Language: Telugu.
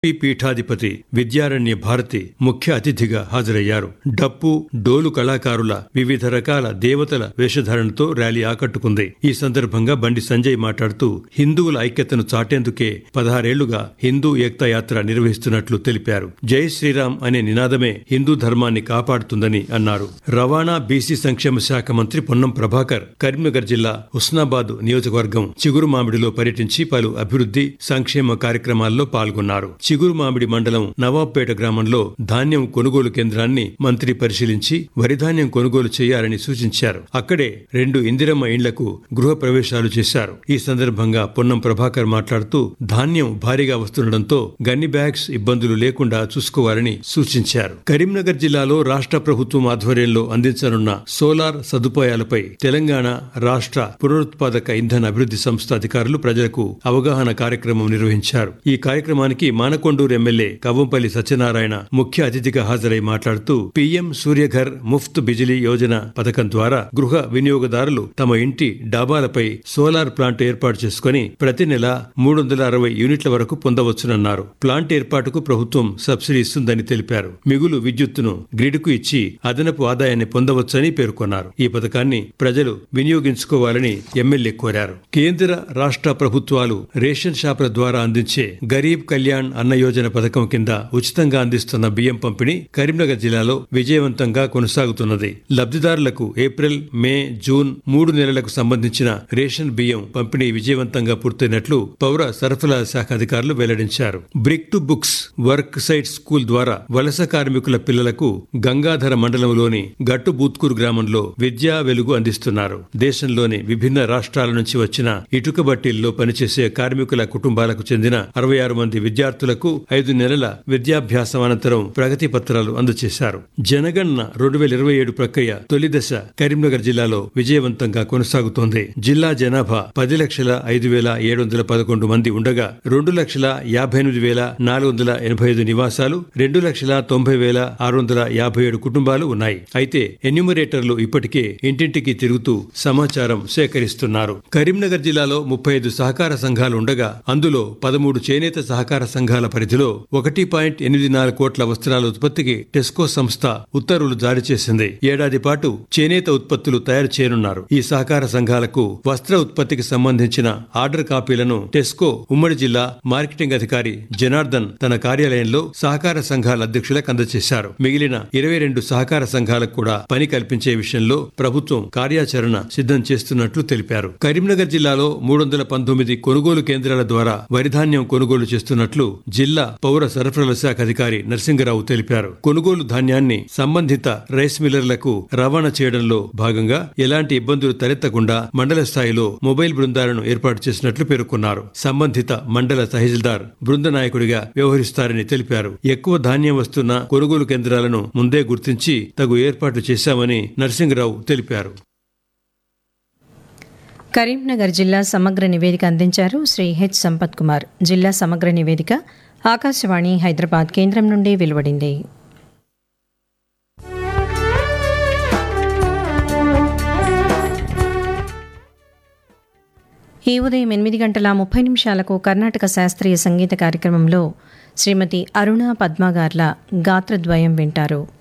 ఈ పీఠాధిపతి విద్యారణ్య భారతి ముఖ్య అతిథిగా హాజరయ్యారు డప్పు డోలు కళాకారుల వివిధ రకాల దేవతల వేషధారణతో ర్యాలీ ఆకట్టుకుంది ఈ సందర్భంగా బండి సంజయ్ మాట్లాడుతూ హిందువుల ఐక్యతను చాటేందుకే పదహారేళ్లుగా హిందూ ఏక్తా యాత్ర నిర్వహిస్తున్నట్లు తెలిపారు జై శ్రీరామ్ అనే నినాదమే హిందూ ధర్మాన్ని కాపాడుతుందని అన్నారు రవాణా బీసీ సంక్షేమ శాఖ మంత్రి పొన్నం ప్రభాకర్ కరీంనగర్ జిల్లా హుస్నాబాద్ నియోజకవర్గం చిగురు మామిడిలో పర్యటించి పలు అభివృద్ధి సంక్షేమ కార్యక్రమాల్లో పాల్గొన్నారు చిగురు మామిడి మండలం నవాబ్పేట గ్రామంలో ధాన్యం కొనుగోలు కేంద్రాన్ని మంత్రి పరిశీలించి వరి ధాన్యం కొనుగోలు చేయాలని సూచించారు అక్కడే రెండు ఇందిరమ్మ ఇండ్లకు గృహ ప్రవేశాలు చేశారు ఈ సందర్భంగా పొన్నం ప్రభాకర్ మాట్లాడుతూ ధాన్యం భారీగా వస్తుండటంతో గన్ని బ్యాగ్స్ ఇబ్బందులు లేకుండా చూసుకోవాలని సూచించారు కరీంనగర్ జిల్లాలో రాష్ట్ర ప్రభుత్వం ఆధ్వర్యంలో అందించనున్న సోలార్ సదుపాయాలపై తెలంగాణ రాష్ట్ర పునరుత్పాదక ఇంధన అభివృద్ధి సంస్థ అధికారులు ప్రజలకు అవగాహన కార్యక్రమం నిర్వహించారు ఈ కార్యక్రమానికి మానకొండూరు ఎమ్మెల్యే కవ్వంపల్లి సత్యనారాయణ ముఖ్య అతిథిగా హాజరై మాట్లాడుతూ పీఎం సూర్యఘర్ ముఫ్త్ బిజిలీ యోజన పథకం ద్వారా గృహ వినియోగదారులు తమ ఇంటి డాబాలపై సోలార్ ప్లాంట్ ఏర్పాటు చేసుకుని ప్రతి నెల మూడు వందల అరవై యూనిట్ల వరకు పొందవచ్చునన్నారు ప్లాంట్ ఏర్పాటుకు ప్రభుత్వం సబ్సిడీ ఇస్తుందని తెలిపారు మిగులు విద్యుత్తును గ్రిడ్కు ఇచ్చి అదనపు ఆదాయాన్ని పొందవచ్చని పేర్కొన్నారు ఈ పథకాన్ని ప్రజలు వినియోగించుకోవాలని ఎమ్మెల్యే కోరారు కేంద్ర రాష్ట్ర ప్రభుత్వాలు రేషన్ షాపుల ద్వారా అందించే గరీబ్ కళ్యాణ్ అన్న యోజన పథకం కింద ఉచితంగా అందిస్తున్న బియ్యం పంపిణీ కరీంనగర్ జిల్లాలో విజయవంతంగా కొనసాగుతున్నది లబ్ధిదారులకు ఏప్రిల్ మే జూన్ మూడు నెలలకు సంబంధించిన రేషన్ బియ్యం పంపిణీ విజయవంతంగా పూర్తయినట్లు పౌర సరఫరా శాఖ అధికారులు వెల్లడించారు brick to books work site school ద్వారా వలస కార్మికుల పిల్లలకు గంగాధర మండలంలోని గట్టు బూత్కూరు గ్రామంలో విద్యా వెలుగు అందిస్తున్నారు దేశంలోని విభిన్న రాష్ట్రాల నుంచి వచ్చిన ఇటుక బట్టీల్లో పనిచేసే కార్మికుల కుటుంబాలకు చెందిన అరవై ఆరు మంది విద్యార్థులకు ఐదు నెలల విద్యాభ్యాసం అనంతరం ప్రగతి పత్రాలు అందజేశారు జనగణన రెండు వేల ఇరవై ఏడు ప్రక్రియ తొలి దశ కరీంనగర్ జిల్లాలో విజయవంతంగా కొనసాగుతోంది జిల్లా జనాభా పది లక్షల ఐదు వేల ఏడు వందల పదకొండు మంది ఉండగా రెండు లక్షల యాభై ఎనిమిది వేల నాలుగు వందల ఎనభై ఐదు నివాసాలు రెండు లక్షల తొంభై వేల ఆరు వందల యాభై ఏడు కుటుంబాలు ఉన్నాయి అయితే ఎన్యూమరేటర్లు ఇప్పటికే ఇంటింటికి తిరుగుతూ సమాచారం సేకరిస్తున్నారు కరీంనగర్ జిల్లాలో ముప్పై ఐదు సహకార సంఘాలు ఉండగా అందులో పదమూడు చేనేత సహకార సంఘాల పరిధిలో ఒకటి పాయింట్ ఎనిమిది నాలుగు కోట్ల వస్త్రాల ఉత్పత్తికి టెస్కో సంస్థ ఉత్తర్వులు జారీ చేసింది ఏడాది పాటు చేనేత ఉత్పత్తులు తయారు చేయనున్నారు ఈ సహకార సంఘాలకు వస్త్ర ఉత్పత్తికి సంబంధించిన ఆర్డర్ కాపీలను టెస్కో ఉమ్మడి జిల్లా మార్కెటింగ్ అధికారి జనార్దన్ తన కార్యాలయంలో సహకార సంఘాల అధ్యక్షులకు అందజేశారు మిగిలిన ఇరవై రెండు సహకార సంఘాలకు కూడా పని కల్పించే విషయంలో ప్రభుత్వం కార్యాచరణ సిద్ధం చేస్తున్నట్లు తెలిపారు కరీంనగర్ జిల్లాలో మూడు వందల పంతొమ్మిది కొనుగోలు కేంద్రాల ద్వారా వరిధాన్యం కొనుగోలు చేస్తున్నట్లు జిల్లా పౌర సరఫరాల శాఖ అధికారి నరసింగరావు తెలిపారు కొనుగోలు ధాన్యాన్ని సంబంధిత రైస్ మిల్లర్లకు రవాణా చేయడంలో భాగంగా ఎలాంటి ఇబ్బందులు తలెత్తకుండా మండల స్థాయిలో మొబైల్ బృందాలను ఏర్పాటు చేసినట్లు పేర్కొన్నారు సంబంధిత మండల తహసీల్దార్ బృంద నాయకుడిగా వ్యవహరిస్తారని తెలిపారు ఎక్కువ ధాన్యం వస్తున్న కొనుగోలు కేంద్రాలను ముందే గుర్తించి తగు ఏర్పాట్లు చేశామని నరసింగరావు తెలిపారు కరీంనగర్ జిల్లా సమగ్ర నివేదిక అందించారు శ్రీ హెచ్ సంపత్ కుమార్ జిల్లా సమగ్ర నివేదిక ఆకాశవాణి హైదరాబాద్ కేంద్రం నుండి వెలువడింది ఈ ఉదయం ఎనిమిది గంటల ముప్పై నిమిషాలకు కర్ణాటక శాస్త్రీయ సంగీత కార్యక్రమంలో శ్రీమతి అరుణ పద్మగార్ల గాత్రద్వయం వింటారు